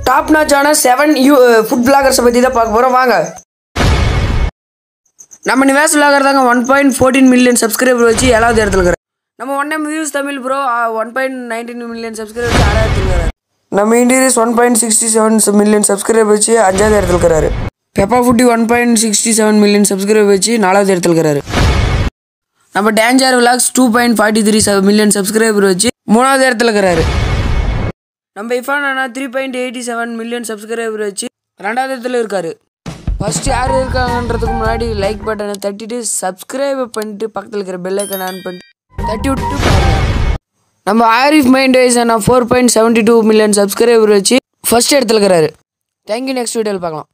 top நாச்சான seven you food பிளாகர்ஸை பற்றி தான் பார்க்க போகிறோம் வாங்க நம்ம நிவாஸ் விளாகர் தாங்க one point fourteen million subscriber வச்சு ஏழாவது இடத்துல இருக்கிறார் நம்ம one M views Tamil bro one point nineteen million subscriber வச்சு ஆறாவது இடத்துல இருக்கிறார் நம்ம இண்டீரியஸ் one point sixty seven million subscriber வச்சு அஞ்சாவது இடத்துல இருக்கிறாரு Peppa foodie one point sixty seven million subscriber வச்சு நாலாவது இடத்துல இருக்கிறாரு நம்ம danger vlogs two point forty three million subscriber வச்சு மூணாவது இடத்துல இருக்கிறாரு நம்ம இஃபான் அண்ணா three point eighty seven million subscriber வச்சு ரெண்டாவது இடத்துல இருக்காரு ஃபர்ஸ்ட் யார் இருக்காங்கன்றதுக்கு முன்னாடி லைக் பட்டனை தட்டிட்டு சப்ஸ்கிரைப் பண்ணிட்டு பக்கத்தில் இருக்கிற பெல் ஐக்கன் ஆன் பண்ணிட்டு தட்டி விட்டு பாருங்க நம்ம ஆரிஃப் மைண்ட் வைஸ் அண்ணா four point seventy two million subscriber வச்சு ஃபர்ஸ்ட் இடத்துல இருக்கிறாரு தேங்க்யூ நெக்ஸ்ட் வீடியோவில் பார்க்கலாம்